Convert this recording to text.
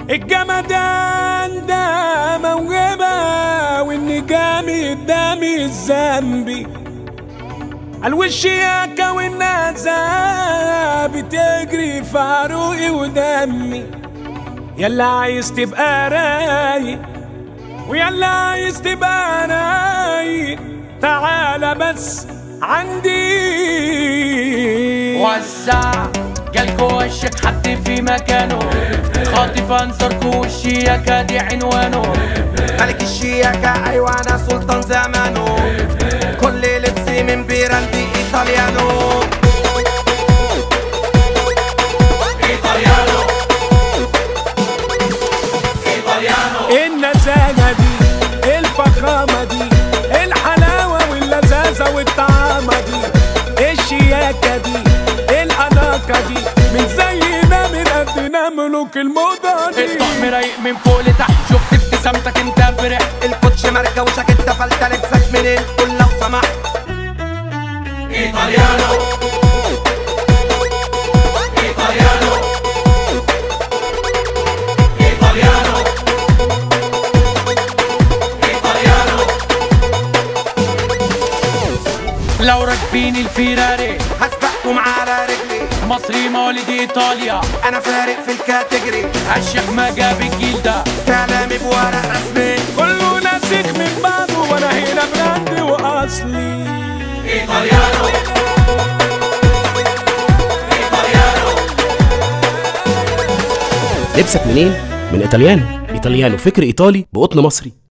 الجمدان ده موهبة والنجام قدامي الذنبي الوشياكة والنازة بتجري في عروقي ودمي يلا عايز تبقى رايق ويلا عايز تبقى رايق تعالى بس عندي وسع جالكوا وشك حد في مكانه خاطف انظركوا والشياكة دي عنوانه ملك الشياكة أيوة أنا سلطان زمانه كل لبسي من بيراندي إيطاليانو النزاهة دي الفخامة دي الحلاوة واللذاذة والطعامة دي الشياكة دي الأناقة دي من زينا من قدنا ملوك الموضة دي الطقم رايق من فوق لتحت شفت ابتسامتك انت فرح الكوتش ماركة وشاكيتة فلتة لبسك منين قول لو سمحت لو راكبين الفيراري هسبقكم على رجلي مصري مواليد ايطاليا أنا فارق في الكاتيجري الشيخ ما جاب الجيل ده كلامي بورق رسمي كله ناسخ من بعضه وأنا هنا براندي وأصلي لبسك منين؟ من ايطاليانو ايطاليانو فكر ايطالي بقطن مصري